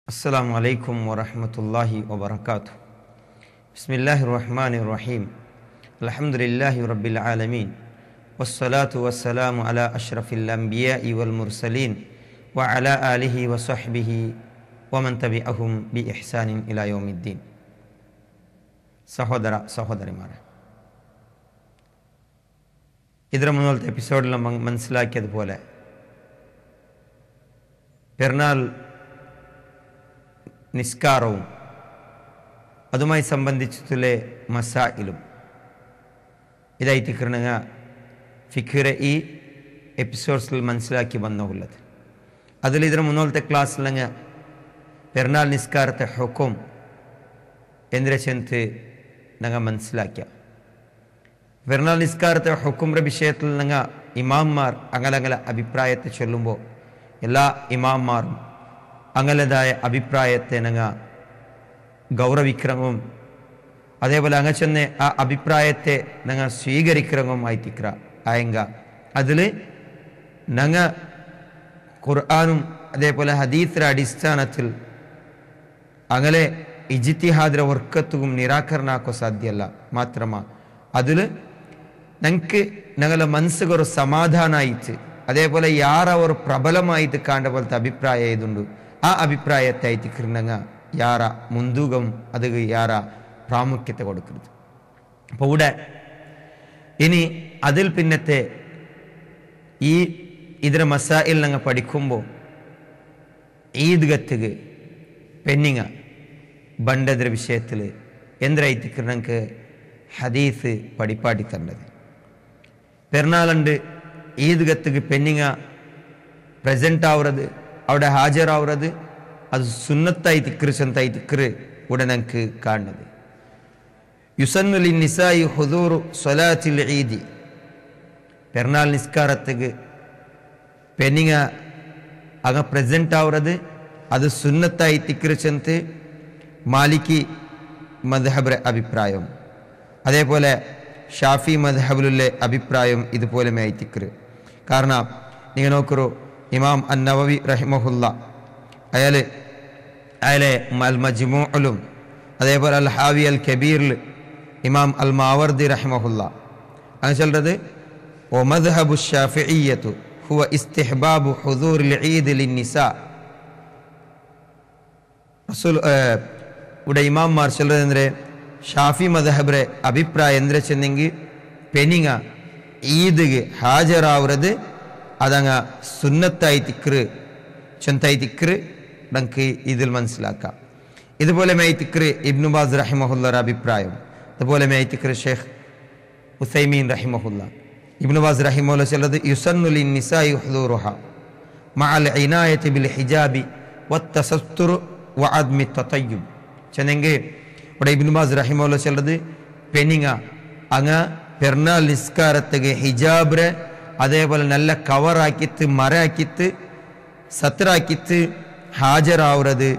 السلام عليكم ورحمة الله وبركاته بسم الله الرحمن الرحيم الحمد لله رب العالمين والصلاة والسلام على أشرف الأنبياء والمرسلين وعلى آله وصحبه ومن تبعهم بإحسان إلى يوم الدين സഹോദര സഹോദരിമാരെ ഇതിന് മുന്നോളത്തെ എപ്പിസോഡിൽ നമ്മൾ മനസ്സിലാക്കിയതുപോലെ പെരുന്നാൾ നിസ്കാരവും അതുമായി സംബന്ധിച്ചിട്ടുള്ള മസായിലും ഇതായിട്ട് കിരണങ്ങ ഫിഖിറെ ഈ എപ്പിസോഡ്സിൽ മനസ്സിലാക്കി വന്നുള്ളത് അതിൽ ഇതിന് മുന്നോളത്തെ ക്ലാസ്സിലങ്ങ് പെരുന്നാൾ നിസ്കാരത്തെ ഹൊക്കും എന്തിനെ ചെന്ന് ഞങ്ങൾ മനസ്സിലാക്കിയ പെരുന്നാൾ നിസ്കാരത്തെ ഹുക്കുംറെ വിഷയത്തിൽ ഞങ്ങൾ ഇമാംമാർ അങ്ങലങ്ങല അഭിപ്രായത്തെ ചൊല്ലുമ്പോൾ എല്ലാ ഇമാംമാരും അങ്ങലതായ അഭിപ്രായത്തെ ഞങ്ങൾ ഗൗരവിക്കണവും അതേപോലെ അങ്ങ ചെന്ന് ആ അഭിപ്രായത്തെ ഞങ്ങൾ സ്വീകരിക്കണവും ആയിത്തിക്ര ആയെങ്ക അതിൽ ഞങ്ങൾ ഖുർആാനും അതേപോലെ ഹദീസിന്റെ അടിസ്ഥാനത്തിൽ അങ്ങനെ ഇജിത്തിഹാദിರ ವರ್ಕತ್ತುಗು ನಿರಾಕರಣ ಹಾಕೋ ಸಾಧ್ಯ ಅಲ್ಲ ಮಾತ್ರಮ അതിൽ ഞങ്ങൾക്ക് ഞങ്ങളുടെ മനസ്സുകൊരു സമാധാന ആയിട്ട് അതേപോലെ യാറവർ പ്രബലമായിട്ട് കാണേണ്ട പോലത്തെ അഭിപ്രായം ഏതുണ്ട് ആ അഭിപ്രായത്തെ ആയിട്ട് കിരണങ്ങ യാറ മുൻതൂകം അത് യാറ പ്രാമുഖ്യത്തെ കൊടുക്കരുത് അപ്പോൾ ഇവിടെ ഇനി അതിൽ പിന്നത്തെ ഈ ഇതിന് മസായിൽ ഞങ്ങൾ പഠിക്കുമ്പോൾ ഈദ്ഗത്തുക പെണ്ണിങ്ങ ಬಂಡದ್ರ ವಿಷಯത്തിൽ ಎಂದ್ರೈತಿಕ್ರ ನಂಗೆ ഹദീസ് പഠിപ്പാടി തന്നത് പെരുന്നാളുണ്ട് ഈദ്ഗത്തുക്ക് പെണ്ണിങ്ങ പ്രസന്റ് ആവുന്നത് അവിടെ ഹാജരാവുന്നത് അത് സുന്നത്തായി തിക്കറ് ചെന്തായി തിക്കറ് ഇവിടെ ഞങ്ങൾക്ക് കാണുന്നത് യുസന്നുലി നിസായി ഹുദൂർ സൊലാത്തിൽ ഈദി പെരുന്നാൾ നിസ്കാരത്തുക്ക് പെണ്ണിങ്ങ അങ്ങ പ്രസന്റ് ആവുന്നത് അത് സുന്നത്തായി തിക്കറ് ചെന്ന് മാലിക്കി മദ്ഹബിന്റെ അഭിപ്രായം അതേപോലെ ഷാഫി മദ്ഹബിലുള്ള അഭിപ്രായം ഇതുപോലെ മേത്തിക്കറ് കാരണം നിങ്ങൾ നോക്കൂ ഇമാം അൻ നവവി റഹിമഹുല്ല അയാൾ അയാളെ അൽ മജ്മൂലും അതേപോലെ അൽ ഹാവി അൽ കബീറിൽ ഇമാം അൽ മാവർദി റഹിമഹുല്ല അങ്ങനെ ചൊല്ലത് ഓ മദ്ഹബു ഷാഫിയ്യത്തു ഹുവ ഇസ്തിഹ്ബാബു ഹുദൂർ ഈദ് ലിന്നിസാ റസൂൽ ഇവിടെ ഇമാംമാർ ചൊല്ലുന്നതിൻ്റെ ഷാഫി മദഹബറെ അഭിപ്രായം എന്തിനെ ചെന്നെങ്കിൽ പെനിങ്ങ ഈദ്ഗ് ഹാജരാവുന്നത് അതങ്ങ സുന്നത്തായി തിക്കറ് ചെന്തായി തിക്കറ് നമുക്ക് ഇതിൽ മനസ്സിലാക്കാം ഇതുപോലെ മൈ തിക്കറ് ഇബ്നുബാസ് റഹിമഹുല്ലർ അഭിപ്രായം അതുപോലെ മൈ തിക്കറ് ഷെയ്ഖ് ഉസൈമീൻ റഹിമഹുല്ല ഇബ്നുബാസ് റഹിമുല്ല ചൊല്ലത് യുസന്നുലി നിസായി ഹുദൂറുഹ മഅൽ ഇനായത്തി ബിൽ ഹിജാബി വത്തസത്തുറു വഅദ്മി തത്തയ്യും ചെന്നെങ്കിൽ ഇവിടെ ഇബിൻബാസ് റഹിമുള്ള ചൊല്ലത് പെനിങ്ങ അങ്ങ് പെരുന്നാൾ നിസ്കാരത്തേക്ക് ഹിജാബിനെ അതേപോലെ നല്ല കവറാക്കിത്ത് മറയാക്കിത്ത് സത്രാക്കിത്ത് ഹാജരാവുന്നത്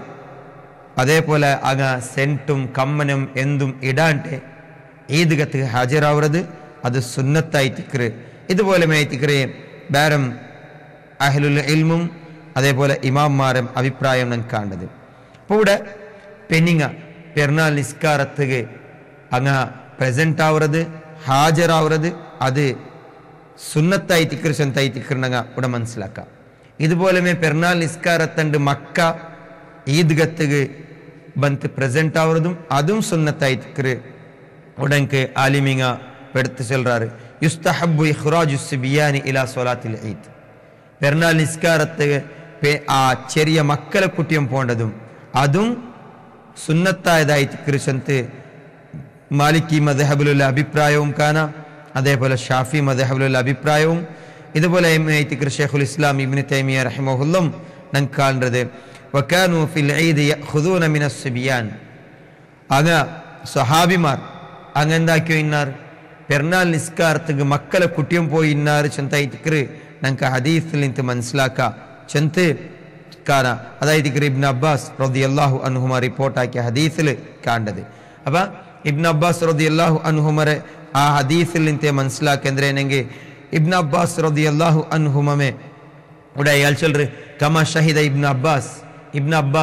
അതേപോലെ അങ്ങ് സെൻറ്റും കമ്മനും എന്തും ഇടാണ്ട് ഈദ്ഗത്ത് ഹാജരാവുന്നത് അത് സുന്നത്തായി തിക്കറ് ഇതുപോലെ മേ തിക്കറ് ബേരം അഹ്ലുൽ ഇൽമും അതേപോലെ ഇമാംമാരും അഭിപ്രായം നമുക്ക് കാണുന്നത് അപ്പോൾ ഇവിടെ പെണ്ണിങ്ങ പെരുന്നാൾ നിസ്കാരത്തുക അങ്ങ് പ്രസന്റ് ആവുന്നത് ഹാജരാവുന്നത് അത് സുന്നത്തായി തിക്കർ ചെന്തായി തിക്കറിനങ്ങ ഇവിടെ മനസ്സിലാക്കാം ഇതുപോലെ പെരുന്നാൾ നിസ്കാരത്തണ്ട് മക്ക ഈദ്ഗത്തുക ബന്ത് പ്രസന്റ് ആവുന്നതും അതും സുന്നത്തായി തിക്കറ് ഉടൻക്ക് ആലിമിങ്ങ എടുത്ത് ചെല്റാറ് യുസ്തഹബു ഇഖ്റാജു സിബിയാനി ഇലാ സൊലാത്തിൽ ഈദ് പെരുന്നാൾ നിസ്കാരത്തുക ആ ചെറിയ മക്കളെ കുട്ടിയും പോണ്ടതും അതും സുന്നത്തായതായി തിക്കറിച്ചന്ത് മാലിക്കി മദഹബിലുള്ള അഭിപ്രായവും കാണാം അതേപോലെ ഷാഫി മദഹബിലുള്ള അഭിപ്രായവും ഇതുപോലെ തിക്കർ ഷെയ്ഖുൽ ഇസ്ലാം ഇബ്നു തൈമിയ റഹിമഹുല്ലും ഞങ്ങൾക്ക് കാണുന്നത് വക്കാനു ഫിൽ ഈദ് യഖുദൂന മിന സിബിയാൻ അങ്ങ സ്വഹാബിമാർ അങ്ങ് എന്താക്കിയോ ഇന്നാർ പെരുന്നാൾ നിസ്കാരത്തുക്ക് മക്കളെ കുട്ടിയും പോയി ഇന്നാർ ചെന്തായി തിക്കറ് ഞങ്ങൾക്ക് ഹദീസിൽ നിന്ന് മനസ്സിലാക്കാം ചെന്ത് കാന അതായത് ഇബ്ൻ അബ്ബാസ് റതി അള്ളാഹു അൻഹുമ റിപ്പോർട്ടാക്കിയ ഹദീസിൽ കാണേണ്ടത് അപ്പൊ ഇബ്ൻ അബ്ബാസ് റതി അള്ളാഹു അൻഹുമറെ ആ ഹദീസിൽ നിന്ന് മനസ്സിലാക്കേണ്ടതെങ്കിൽ ഇബ്ൻ അബ്ബാസ് റതി അള്ളാഹു അൻഹുമമെ ഇവിടെ അയാൾ ചൊല്ലു കമ ഷഹിദ ഇബ്ൻ അബ്ബാസ് ഇബ്ൻ അബ്ബാസ്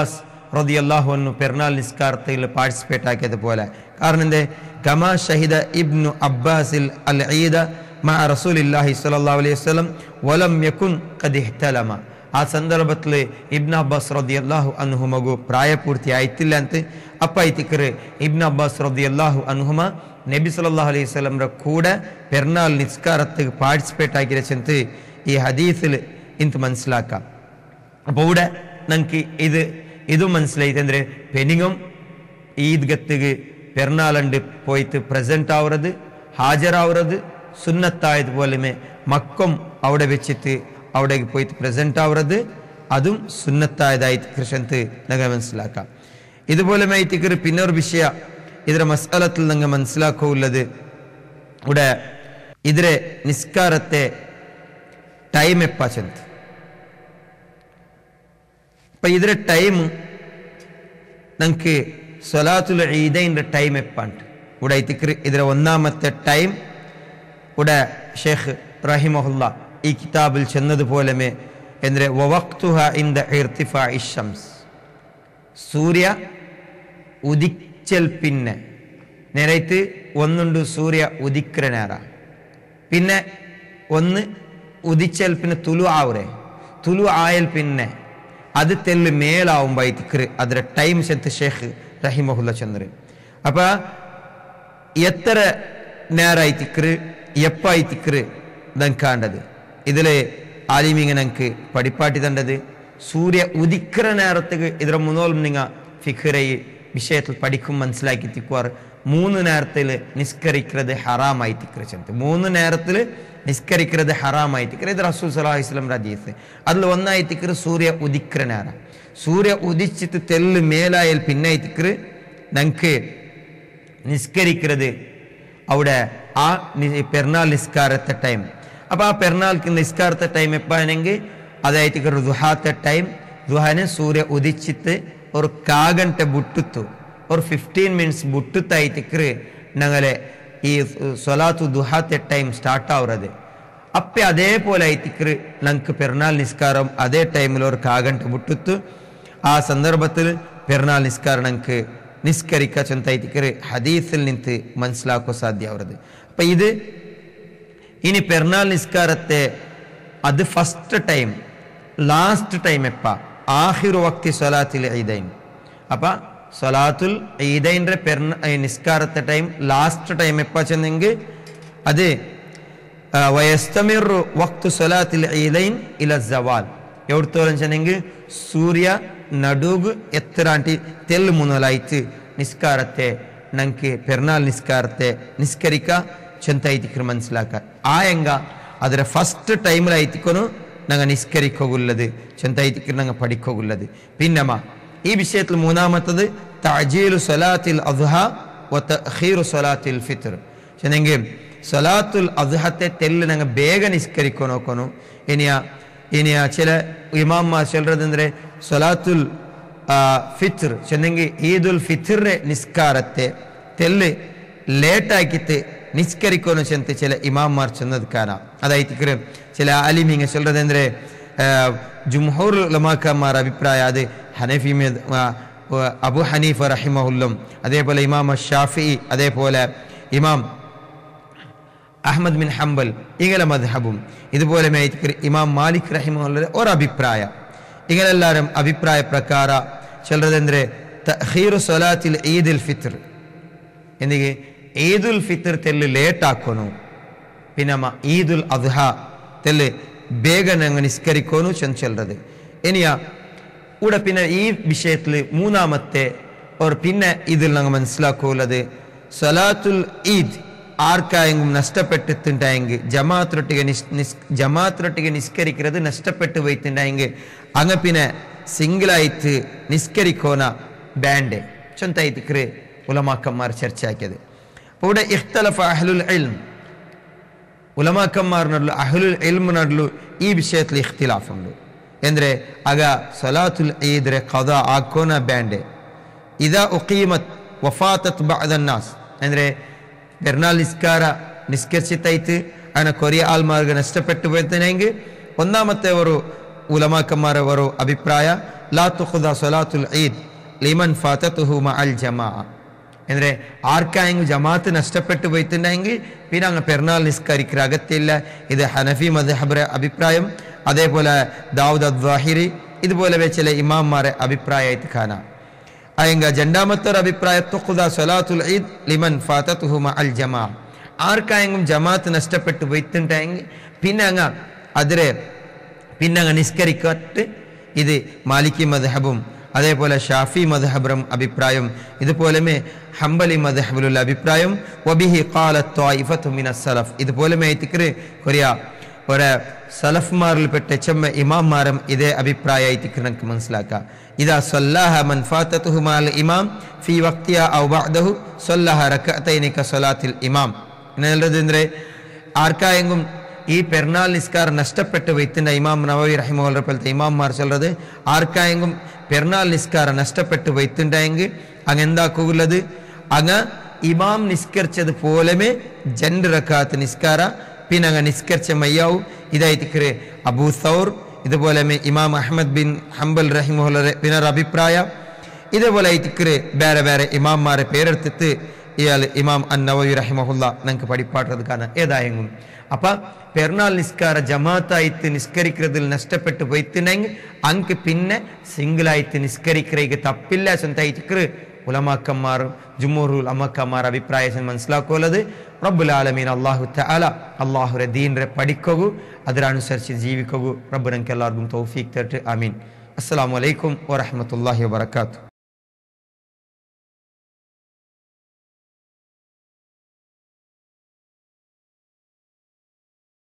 റളിയല്ലാഹു അൻഹു പെരുന്നാൾ നിസ്കാരത്തിൽ പാർട്ടിസിപ്പേറ്റ് ആക്കിയതുപോലെ കാരണം എന്തേ കമാ ഷഹിദ ഇബ്നു അബ്ബാസിൽ അൽ ഈദ മഅ റസൂലില്ലാഹി സ്വല്ലല്ലാഹു അലൈഹി വസല്ലം വലം യകുൻ ഖദ് ഇഹ്തലമ ಆ ಸಂದರ್ಭದಲ್ಲಿ ಇಬ್ನ ಅಬ್ಬಾಸ್ ರದಿಯಲ್ಲಾಹು ಅನ್ಹು ಮಗು ಪ್ರಾಯಪೂರ್ತಿ ಆಯ್ತಿಲ್ಲ ಅಂತ ಅಪ್ಪ ಐತಿಕರು ಇಬ್ನ ಅಬ್ಬಾಸ್ ರದಿಯಲ್ಲಾಹು ಅನ್ಹುಮ നബി സല്ലല്ലാഹു അലൈഹി വസല്ലമയുടെ കൂടെ പെരുന്നാൾ നിസ്കാരത്തിൽ പാർട്ടിസിപ്പേറ്റ് ആക്കിയ ചെന്ന് ഈ ഹദീസിൽ എനിക്ക് മനസ്സിലാക്കാം അപ്പോൾ ഇവിടെ നമുക്ക് ഇത് ഇതും മനസ്സിലായിട്ട് എന്തൊരു പെനിങ്ങും ഈദ്ഗത്തുക്ക് പെരുന്നാളുണ്ട് പോയിട്ട് പ്രസന്റ് ആവുന്നത് ഹാജരാവുന്നത് സുന്നത്തായതുപോലെ മക്കം അവിടെ വെച്ചിട്ട് അവിടേക്ക് പോയിട്ട് പ്രസന്റ് ആവുന്നത് അതും സുന്നത്തായതായിട്ട് കൃഷന്ത് നമുക്ക് മനസ്സിലാക്കാം ഇതുപോലെ മൈത്തിക്കർ പിന്നൊരു വിഷയ ಇದರ ಮಸಾಲത്തിൽ ನಂಗೆ മനസ്സിലാക്കുള്ളത് ഇവിടെ ഇതിരെ നിസ്കാരത്തെ ടൈം എപ്പാ ചെന്ത് അപ്പൊ ഇതിരെ ടൈം നമുക്ക് സൊലാത്തുൽ ഈദൈൻ്റെ ടൈം എപ്പാണ്ട് ഇവിടെ ഇതിക്ര ഇതിരെ ഒന്നാമത്തെ ടൈം ഇവിടെ ഷേഖ് റഹിമഹുല്ല ഈ കിതാബിൽ ചെന്നതുപോലെ എന്തിരെ വവക്തുഹ ഇൻ ദ ഇർത്തിഫാ ഇഷംസ് സൂര്യ ഉദിച്ചൽ പിന്നെ നേരത്ത് ഒന്നുണ്ട് സൂര്യ ഉദിക്കര നേര പിന്നെ ഒന്ന് ഉദിച്ചൽ പിന്നെ തുലു ആവുരെ തുലു ആയൽ പിന്നെ അത് തെല്ല് മേലാവുമ്പോ തിക്കറ് അതിന്റെ ടൈം ചെത്ത് ഷേഖ് റഹിമഹുല്ല ചന്ദ്ര അപ്പൊ എത്ര നേരായി തിക്കറ് എപ്പായി തിക്കറ് കാണ്ടത് ഇതില് ആലിമിങ്ങ ഞങ്ങൾക്ക് പടിപ്പാട്ടി തണ്ടത് സൂര്യ ഉദിക്കര നേരത്തേക്ക് ഇതിലെ മൂന്നോളം നിങ്ങ ഫിഖറയി വിഷയത്തിൽ പഠിക്കും മനസ്സിലാക്കി തിക്കുവാർ മൂന്ന് നേരത്തിൽ നിസ്കരിക്കുന്നത് ഹറാമായി തിക്കറിച്ചത് മൂന്ന് നേരത്തിൽ നിസ്കരിക്കുന്നത് ഹറാമായി തിക്കറ് ഇത് റസൂൽ സലാഹു ഇസ്ലാം ഹദീസ് അതിൽ ഒന്നായി തിക്കറ് സൂര്യ ഉദിക്കര നേര സൂര്യ ഉദിച്ചിട്ട് തെല്ല് മേലായാൽ പിന്നെ തിക്കറ് ഞങ്ങൾക്ക് നിസ്കരിക്കുന്നത് അവിടെ ആ നി- പെരുന്നാൾ നിസ്കാരത്തെ ടൈം അപ്പൊ ആ പെരുന്നാൾക്ക് നിസ്കാരത്തെ ടൈം എപ്പാണെങ്കിൽ അതായത് ദുഹാത്തെ ടൈം ദുഹാന് സൂര്യ ഉദിച്ചിട്ട് ഒരു കാഗಂಟೆ ബുട്ടുത്തു ഒരു ഫിഫ്റ്റീൻ മിനിറ്റ്സ് ബുട്ടുത്തായിട്ടിക്കറ് ഞങ്ങളെ ഈ സൊലാത്തു ദുഹാത്തെ ടൈം സ്റ്റാർട്ട് ആവുന്നത് അപ്പൊ അതേപോലെ ആയിട്ടിക്കറ് ഞങ്ങൾക്ക് പെരുന്നാൾ നിസ്കാരം അതേ ടൈമിൽ ഒരു കാഗಂಟೆ ബുട്ടുത്തു ആ സന്ദർഭത്തിൽ പെരുന്നാൾ നിസ്കാരം ഞങ്ങൾക്ക് ನಿಸ್ಕರಿಕ ಚಂತ ಐತಿಕರೆ ಹದೀಸಲ್ ನಿಂತು ಮನ್ಸಲಾಕೋ ಸಾಧ್ಯ ಅವರದು ಅಪ್ಪ ಇದು ഇനി പെരുന്നാൾ നിസ്കാരത്തെ അത് ഫസ്റ്റ് ടൈം ലാസ്റ്റ് ടൈം എപ്പ ആഹിറു വക്തി സൊലാത്തിൽ ഈദൈൻ അപ്പൊ സൊലാത്തുൽ ഈദൈൻ്റെ പെരുന്ന ഈ നിസ്കാരത്തെ ടൈം ലാസ്റ്റ് ടൈം എപ്പ ചെന്നെങ്കിൽ അത് ആ, വയസ്തമിറു വക്തു സൊലാത്തിൽ ഈദൈൻ ഇല ജവാൽ എവിടത്തോളം ചെന്നെങ്കിൽ സൂര്യ നടുഗ് എത്രാണ്ടി തെല്ല് മുതലായിട്ട് നിസ്കാരത്തെ ഞങ്ങൾക്ക് പെരുന്നാൾ നിസ്കാരത്തെ നിസ്കരിക്ക ചെന്തೈತಿಕ್ರು മനസ്സിലാക്ക ആയെങ്ക ಅದರ ಫಸ್ಟ್ ಟೈಮ್ಲಾಯ್ತಿಕೊನು ನಂಗೆ ನಿಸ್ಕರಿಕೋಗುಲ್ಲದು ಚೆಂತೈತಿಕ್ರು ನಂಗೆ ಪಡಿಕೋಗುಲ್ಲದು ಪಿನ್ನಮ ಈ ವಿಷಯത്തിൽ മൂന്നാമത്തത് തഅജീലു സലാത്തിൽ അദ്ഹ വ തഖീറു സലാത്തിൽ ഫിത്ർ ചെന്നെങ്കിൽ സലാത്തുൽ അദ്ഹത്തെ തെല്ല് ನಂಗೆ ಬೇಗ ನಿಸ್ಕರಿಕೊ ನೋಕೊನು ಇನಿಯ ಇನಿಯ ചില ഇമാമ്മാർ ചെല്ലറതെಂದ್ರೆ സലാത്തുൽ ഫിത്ർ ചെന്നെങ്കിൽ ഈദുൽ ഫിത്റിന്റെ നിസ്കാരത്തെ തെല്ല് ലേറ്റാക്കിയിട്ട് നിസ്കരിക്കുന്നു ചെന്ന് ചില ഇമാമാർ ചെന്നത് കാണാം അതായത് ചില അലിമിങ്ങ ചൊല്ലതെന്ದ್ರೆ ജുംഹൂർ ലമാക്കന്മാർ അഭിപ്രായം അത് ഹനഫി മേദ് അബു ഹനീഫ റഹിമഹുല്ലും അതേപോലെ ഇമാം ഷാഫി അതേപോലെ ഇമാം അഹമ്മദ് ബിൻ ഹംബൽ ഇങ്ങനെ മദ്ഹബും ഇതുപോലെ മേയ്ക്ക് ഇമാം മാലിക് റഹിമുള്ള ഒരു അഭിപ്രായം ഇങ്ങനെല്ലാവരും അഭിപ്രായ പ്രಕಾರ ചിലരെന്ದ್ರೆ തഖീറു സൊലാത്തിൽ ഈദുൽ ഫിത്ർ എന്തിಗೆ ഈദുൽ ഫിത്ർ തെല്ല് ലേറ്റ് ആക്കണു പിന്നെ ಮ ಈದುಲ್ ಅದ್ಹ ತೆಲ್ಲೆ ಬೇಗ ನಂಗೆ ನಿಸ್ಕರಿಕೋನು ಚೆಂದ ಚೆಲ್ಲದು ഇനിയാ ഇവിടെ പിന്നെ ഈ വിഷയത്തിൽ മൂന്നാമത്തെ ഒരു പിന്നെ ഇതിൽ ഞങ്ങൾ മനസ്സിലാക്കുള്ളത് സലാത്തുൽ ഈദ് ആർക്കായെങ്കിലും നഷ്ടപ്പെട്ടിട്ടുണ്ടായെങ്കിൽ ജമാഅത്തൊട്ടിಗೆ നിസ് നിസ് ജമാഅത്തൊട്ടിಗೆ നിസ്കരിക്കുന്നത് നഷ്ടപ്പെട്ടു പോയിട്ടുണ്ടായെങ്കിൽ അങ്ങ് പിന്നെ സിംഗിളായിട്ട് നിസ്കരിക്കോന ബാൻഡ് ചൊന്തായിത്തിക്കറ് ഉലമാക്കന്മാർ ചർച്ചയാക്കിയത് അപ്പോൾ ഇവിടെ ഇഖ്തലഫ അഹ്ലുൽ ഇൽം ഉലമാക്കന്മാറിനടുಲು അഹ്ലുൽ ഇൽമിനടുಲು ഈ വിഷയത്തിൽ ഇഖ്തിലാഫ് ഉണ്ട് ಎಂದ್ರೆ ಆಗ ಸಲಾತುಲ್ ಈದ್ರೆ ಕದ ಆಕೋನ ಬ್ಯಾಂಡೆ ಇದ ಉಕೀಮತ್ ವಫಾತತ್ ಬಾದನ್ನಾಸ್ ಅಂದ್ರೆ പെരുന്നാൾ നിസ്കാര നിസ്കരിച്ചിട്ടായിട്ട് അങ്ങനെ കൊറിയ ആൾമാർക്ക് നഷ്ടപ്പെട്ടു പോയതിനെങ്കിൽ ഒന്നാമത്തെ ഒരു ഉലമാക്കന്മാരെ ഒരു അഭിപ്രായ ലാ തുഖുദ സലാത്തുൽ ഈദ് ലിമൻ ഫാത്തത്തുഹു മഅൽ ജമാ ಅಂದರೆ ആർക്കായെങ്കിൽ ജമാഅത്ത് നഷ്ടപ്പെട്ടു പോയിട്ടുണ്ടെങ്കിൽ പിന്നെ അങ്ങ് പെരുന്നാൾ നിസ്കരിക്കുന്ന അകത്തില്ല ഇത് ഹനഫി മദ്ഹബറെ അഭിപ്രായം അതേപോലെ ദാവൂദ് അദ്വാഹിരി ഇതുപോലെ ചില ഇമാംമാരെ അഭിപ്രായമായിട്ട് കാണാം അയങ്ക രണ്ടാമത്തെ അഭിപ്രായ തുഖുദ സ്വലാത്തുൽ ഈദ് ലിമൻ ഫാത്തത്തുഹു മഅൽ ജമാ ആർക്കായെങ്കിലും ജമാഅത്ത് നഷ്ടപ്പെട്ടു പോയിട്ടുണ്ടെങ്കിൽ പിന്നെ അങ്ങ് അതിരെ പിന്നെ അങ്ങ് നിസ്കരിക്കട്ട് ഇത് മാലിക്കി മദ്ഹബും അതേപോലെ ഷാഫി മദ്ഹബറും അഭിപ്രായം ഇതുപോലെമേ ഹംബലി മദ്ഹബിലുള്ള അഭിപ്രായം വബിഹി ഖാലത്ത് ത്വായിഫത്തു മിന സലഫ് ഇതുപോലെമേ തിക്ര് കൊറിയ ഒരു സലഫ്മാരിൽപ്പെട്ട ചെമ്മ ഇമാംമാരും ഇതേ അഭിപ്രായമായിട്ട് നമുക്ക് മനസ്സിലാക്കാം ഇതാ സൊല്ലാഹ മൻ ഫാത്തത്തുഹു മാൽ ഇമാം ഫി വക്തിയ ഔ ബഅദഹു സൊല്ലാഹ റക്അത്തൈനി കസലാത്തിൽ ഇമാം എന്നുള്ളത് ಅಂದ್ರೆ ആർക്കായെങ്കിലും ഈ പെരുന്നാൾ നിസ്കാരം നഷ്ടപ്പെട്ട് വയ്ത്തിന്റെ ഇമാം നവവി റഹിമുള്ള പോലത്തെ ഇമാംമാർ ചൊല്ലത് ആർക്കായെങ്കിലും പെരുന്നാൾ നിസ്കാരം നഷ്ടപ്പെട്ട് വയ്ത്തുണ്ടെങ്കിൽ അങ്ങ് എന്താക്കുള്ളത് അങ്ങ് ഇമാം നിസ്കരിച്ചത് പോലെമേ ജൻഡ് റക്കാത്ത് നിസ്കാര പിന്നെ അങ്ങ് നിസ്കരിച്ച മയ്യാവും ഇതായിട്ട് അബൂ സൗർ ഇതുപോലെ ഇമാം അഹമ്മദ് ബിൻ ഹംബൽ റഹിമുള്ള പിന്നർ അഭിപ്രായ ഇതേപോലെ ആയിട്ട് ಬೇರೆ ಬೇರೆ ഇമാംമാരെ പേരെടുത്തിട്ട് ഇയാൾ ഇമാം അന്നവി റഹിമഹുല്ല നമുക്ക് പഠിപ്പാട്ടത് കാണാം ഏതായെങ്കിലും അപ്പൊ പെരുന്നാൾ നിസ്കാര ജമാഅത്തായിട്ട് നിസ്കരിക്കുന്നതിൽ നഷ്ടപ്പെട്ടു പോയിട്ടുണ്ടെങ്കിൽ അങ്ക് പിന്നെ സിംഗിളായിട്ട് നിസ്കരിക്കുക തപ്പില്ല സ്വന്തമായിട്ട് ഉലമാക്കന്മാരും ജുമൂറുൽ അമ്മക്കന്മാർ അഭിപ്രായം മനസ്സിലാക്കുള്ളത് റബ്ബുൽ ആലമീൻ അള്ളാഹു തആല അള്ളാഹുരെ ദീൻറെ പഠിക്കൂ അതിനനുസരിച്ച് ജീവിക്കൂ റബ്ബ് നമുക്ക് എല്ലാവർക്കും തൗഫീഖ് തരട്ടെ ആമീൻ അസ്സലാമു അലൈക്കും വറഹ്മത്തുള്ളാഹി വബറകാതുഹു